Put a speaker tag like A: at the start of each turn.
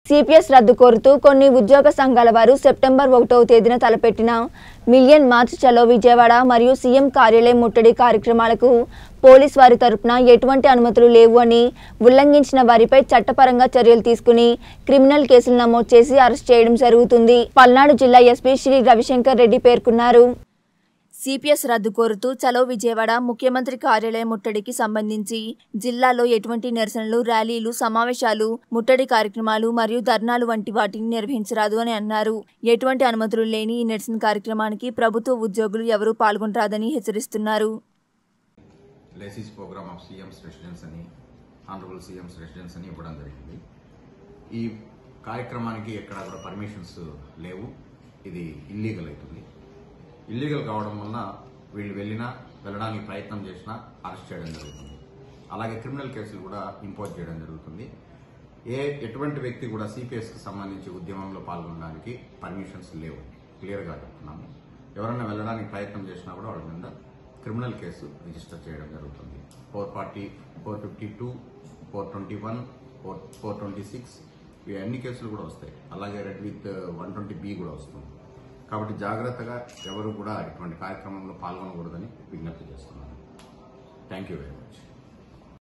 A: CPS రద్దు కోరుతూ కొన్ని ఉద్యోగ సంఘాల వారు సెప్టెంబర్ ఒకటవ తేదీన తలపెట్టిన మిలియన్ మార్చ్ చలో విజయవాడ మరియు సీఎం కార్యాలయం ముట్టడి కార్యక్రమాలకు పోలీస్ వారి తరపున ఎటువంటి అనుమతులు లేవు అని ఉల్లంఘించిన వారిపై చట్టపరంగా చర్యలు తీసుకుని క్రిమినల్ కేసులు నమోదు చేసి అరెస్ట్ చేయడం జరుగుతుంది పల్నాడు జిల్లా ఎస్పీ శ్రీ రవిశంకర్ రెడ్డి పేర్కొన్నారు సిపిఎస్ రద్దు కోరుతూ చలో విజయవాడ ముఖ్యమంత్రి కార్యాలయం ముట్టడికి సంబంధించి జిల్లాలో ఎటువంటి నిరసనలు ర్యాలీలు సమావేశాలు ముట్టడి కార్యక్రమాలు మరియు ధర్నాలు వంటి వాటిని నిర్వహించరాదు అని అన్నారు ఎటువంటి అనుమతులు లేని ఈ నిరసన కార్యక్రమానికి ప్రభుత్వ ఉద్యోగులు ఎవరూ పాల్గొనరాదని హెచ్చరిస్తున్నారు
B: లెసిస్ ప్రోగ్రామ్ ఆఫ్ సీఎంస్ రెసిడెన్స్ అని ఆనరబుల్ సీఎంస్ రెసిడెన్స్ అని ఇవ్వడం జరిగింది ఈ కార్యక్రమానికి ఎక్కడ కూడా పర్మిషన్స్ లేవు ఇది ఇల్లీగల్ అవుతుంది ఇల్లీగల్ కావడం వలన వీళ్ళు వెళ్ళినా వెళ్ళడానికి ప్రయత్నం చేసినా అరెస్ట్ చేయడం జరుగుతుంది అలాగే క్రిమినల్ కేసులు కూడా ఇంపోజ్ చేయడం జరుగుతుంది ఏ ఎటువంటి వ్యక్తి కూడా సిపిఎస్కి సంబంధించి ఉద్యమంలో పాల్గొనడానికి పర్మిషన్స్ లేవు క్లియర్గా చెప్తున్నాము ఎవరైనా వెళ్ళడానికి ప్రయత్నం చేసినా కూడా వాళ్ళ మీద క్రిమినల్ కేసు రిజిస్టర్ చేయడం జరుగుతుంది four forty four fifty two four twenty one four four twenty six ఇవి అన్ని కేసులు కూడా వస్తాయి అలాగే read with one twenty B కూడా వస్తుంది కాబట్టి జాగ్రత్తగా ఎవరు కూడా ఇటువంటి కార్యక్రమంలో పాల్గొనకూడదని విజ్ఞప్తి చేస్తున్నాను థ్యాంక్ యూ వెరీ మచ్